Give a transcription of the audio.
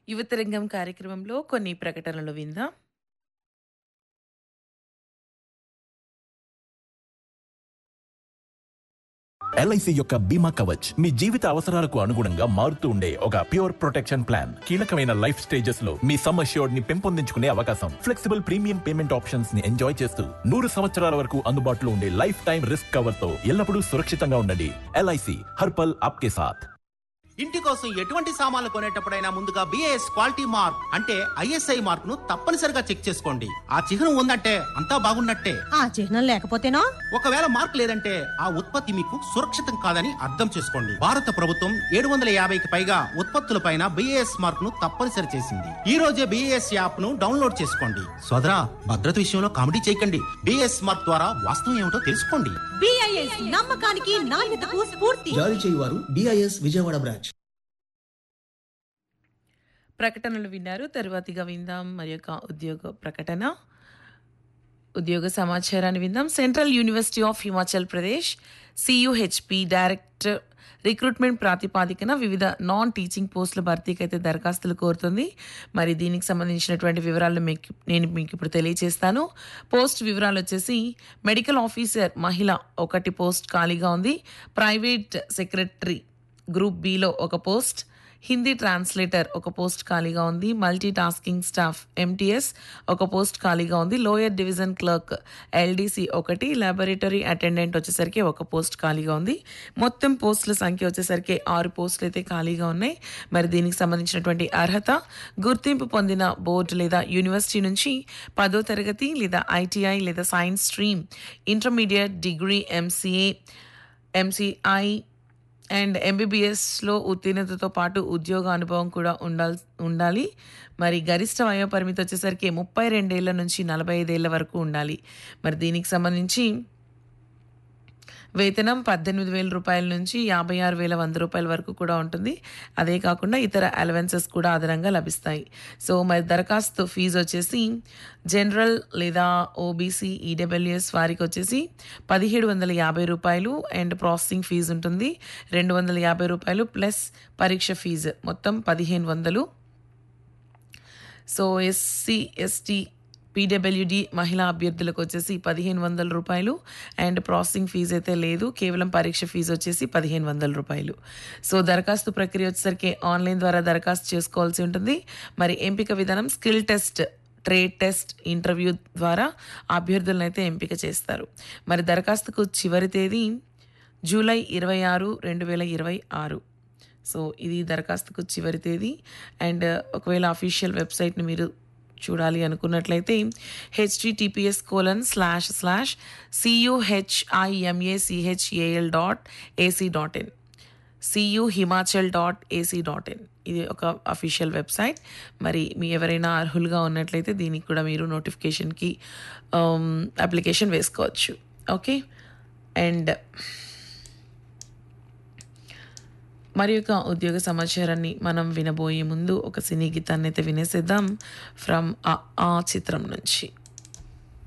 యువతరంగం కార్యక్రమంలో కొన్ని ప్రకటనలు విందాం ఎల్ఐసి యొక్క బీమా కవచ్ మీ జీవిత అవసరాలకు అనుగుణంగా మారుతూ ఉండే ఒక ప్యూర్ ప్రొటెక్షన్ ప్లాన్ కీలకమైన లైఫ్ స్టేజెస్ లో మీ సమ్ అష్యూర్డ్ ని పెంపొందించుకునే అవకాశం ఫ్లెక్సిబుల్ ప్రీమియం పేమెంట్ ఆప్షన్స్ ని ఎంజాయ్ చేస్తూ నూరు సంవత్సరాల వరకు అందుబాటులో ఉండే లైఫ్ టైం రిస్క్ కవర్ తో ఎల్లప్పుడూ సురక్షితంగా ఉండండి ఎల్ఐసి హర్పల్ ఆప్కే సాథ్ ఇంటి కోసం ఎటువంటి సామాన్లు కొనేటప్పుడైనా ముందుగా బిఏఎస్ క్వాలిటీ మార్క్ అంటే ఐఎస్ఐ మార్క్ ను తప్పనిసరిగా చెక్ చేసుకోండి ఆ చిహ్నం ఉందంటే అంతా బాగున్నట్టే ఆ చిహ్నం లేకపోతేనో ఒకవేళ మార్క్ లేదంటే ఆ ఉత్పత్తి మీకు సురక్షితం కాదని అర్థం చేసుకోండి భారత ప్రభుత్వం ఏడు వందల యాభైకి పైగా ఉత్పత్తులపైన బిఏఎస్ మార్క్ ను తప్పనిసరి చేసింది ఈ రోజే బిఏఎస్ యాప్ ను డౌన్లోడ్ చేసుకోండి సోదరా భద్రత విషయంలో కామెడీ చేయకండి బిఏఎస్ మార్క్ ద్వారా వాస్తవం ఏమిటో తెలుసుకోండి బిఐఎస్ నమ్మకానికి నాణ్యతకు స్ఫూర్తి జారీ చేయువారు డిఐఎస్ విజయవాడ బ్రాంచ్ ప్రకటనలు విన్నారు తరువాతిగా విందాం మరి యొక్క ఉద్యోగ ప్రకటన ఉద్యోగ సమాచారాన్ని విందాం Central University of Himachal Pradesh CUHP director recruitment ప్రాతిపాదికన వివిధ నాన్ టీచింగ్ పోస్టుల భర్తీకి అయితే దరఖాస్తులు కోరుతుంది మరి దీనికి సంబంధించినటువంటి వివరాలు మీకు నేను మీకు ఇప్పుడు తెలియజేస్తాను పోస్ట్ వివరాలు వచ్చేసి మెడికల్ ఆఫీసర్ మహిళ ఒకటి పోస్ట్ ఖాళీగా ఉంది ప్రైవేట్ సెక్రటరీ గ్రూప్ బిలో ఒక పోస్ట్ హిందీ ట్రాన్స్లేటర్ ఒక పోస్ట్ ఖాళీగా ఉంది మల్టీ టాస్కింగ్ స్టాఫ్ ఎంటీఎస్ ఒక పోస్ట్ ఖాళీగా ఉంది లోయర్ డివిజన్ క్లర్క్ ఎల్డీసీ ఒకటి లాబొరేటరీ అటెండెంట్ వచ్చేసరికి ఒక పోస్ట్ ఖాళీగా ఉంది మొత్తం పోస్టుల సంఖ్య వచ్చేసరికి ఆరు పోస్టులు అయితే ఖాళీగా ఉన్నాయి మరి దీనికి సంబంధించినటువంటి అర్హత గుర్తింపు పొందిన బోర్డు లేదా యూనివర్సిటీ నుంచి పదో తరగతి లేదా ఐటీఐ లేదా science stream intermediate degree MCA MCI and ఎంబీబీఎస్లో ఉత్తీర్ణతతో పాటు ఉద్యోగ అనుభవం కూడా ఉండాల్ ఉండాలి మరి గరిష్ట వయో పరిమితి వచ్చేసరికి ముప్పై రెండేళ్ల నుంచి నలభై ఐదేళ్ల వరకు ఉండాలి మరి దీనికి సంబంధించి వేతనం పద్దెనిమిది వేల రూపాయల నుంచి యాభై ఆరు వేల వంద రూపాయల వరకు కూడా ఉంటుంది అదే కాకుండా ఇతర అలవెన్సెస్ కూడా అదనంగా లభిస్తాయి సో మరి దరఖాస్తు ఫీజు వచ్చేసి జనరల్ లేదా ఓబీసీ ఈడబ్ల్యూఎస్ వారికి వచ్చేసి పదిహేడు వందల యాభై రూపాయలు అండ్ ప్రాసెసింగ్ ఫీజు ఉంటుంది రెండు వందల యాభై రూపాయలు ప్లస్ పరీక్ష ఫీజు మొత్తం పదిహేను వందలు సో ఎస్సీ ఎస్టీ పీడబ్ల్యూడి మహిళా అభ్యర్థులకు వచ్చేసి పదిహేను వందల రూపాయలు అండ్ ప్రాసెసింగ్ ఫీజు అయితే లేదు కేవలం పరీక్ష ఫీజు వచ్చేసి పదిహేను వందల రూపాయలు సో దరఖాస్తు ప్రక్రియ వచ్చేసరికి ఆన్లైన్ ద్వారా దరఖాస్తు చేసుకోవాల్సి ఉంటుంది మరి ఎంపిక విధానం skill test trade test interview ద్వారా అభ్యర్థులను అయితే ఎంపిక చేస్తారు మరి దరఖాస్తుకు చివరి తేదీ జూలై ఇరవై ఆరు రెండు వేల ఇరవై ఆరు సో ఇది దరఖాస్తుకు చివరి తేదీ అండ్ ఒకవేళ అఫీషియల్ వెబ్సైట్ని మీరు చూడాలి అనుకున్నట్లయితే HTTPS colon slash slash CUHIMACHAL dot AC dot in CU Himachal dot AC dot in ఇది ఒక అఫీషియల్ వెబ్సైట్ మరి మీ ఎవరైనా అర్హులుగా ఉన్నట్లయితే దీనికి కూడా మీరు నోటిఫికేషన్కి అప్లికేషన్ వేసుకోవచ్చు ఓకే అండ్ మరి యొక్క ఉద్యోగ సమాచారాన్ని మనం వినబోయే ముందు ఒక సినీ గీతాన్ని అయితే వినేసేద్దాం ఫ్రమ్ ఆ చిత్రం నుంచి